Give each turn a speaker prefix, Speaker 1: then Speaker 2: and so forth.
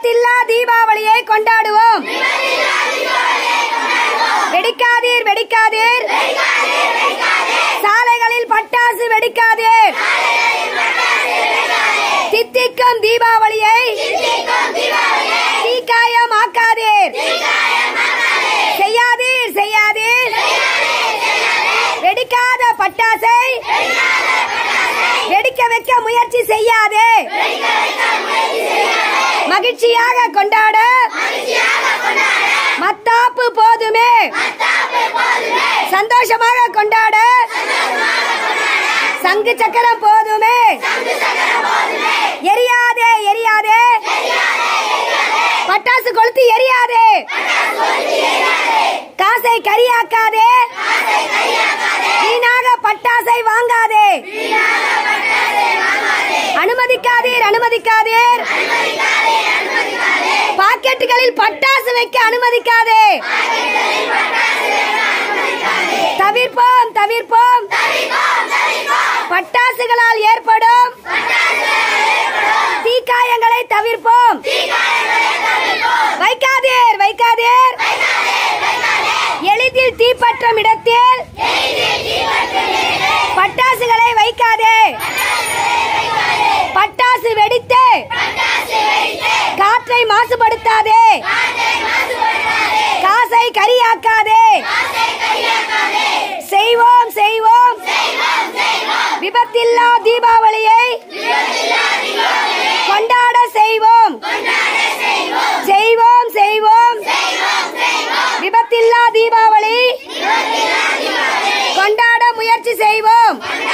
Speaker 1: விபத்தில்லா தீபாவளியை கொண்டாடுவோம் வெடிக்காதீர் வெடிக்காதீர் சாலைகளில் பட்டாசு வெடிக்காதீர் தித்திக்கும் தீபாவளியை தீக்காயமாக்காதீர் செய்யாதீர் செய்யாதீர் வெடிக்காத பட்டாசை வெடிக்க வைக்க முயற்சி செய்யாதே மகிழ்ச்சியாக கொண்டாட மத்தாப்பு போதுமே சந்தோஷமாக கொண்டாட சங்கு சக்கரம் போதுமே எரியாதே எரியாதே பட்டாசு கொளுத்தி எரியாதே காசை கரியாக்காதே வீணாக பட்டாசை வாங்காதே அனுமதிக்காதீர் அனுமதிக்காதீர் பாக்கெட்டுகளில் பட்டாசு வைக்க அனுமதிக்காதே தவிர்ப்போம் தவிர்ப்போம் பட்டாசுகளால் ஏற்படும் தீக்காயங்களை தவிர்ப்போம் வைக்காதீர் வைக்காதீர் எளிதில் தீப்பற்றும் இடத்தில் பட்டாசுகளை வைக்காதே பட்டாசு வெடித்து காற்றை மாசுபடுத்தாதே காசை கரியாக்காதே செய்வோம் செய்வோம் விபத்தில்லா தீபாவளியை கொண்டாட செய்வோம் செய்வோம் செய்வோம் விபத்தில்லா தீபாவளி கொண்டாட முயற்சி செய்வோம்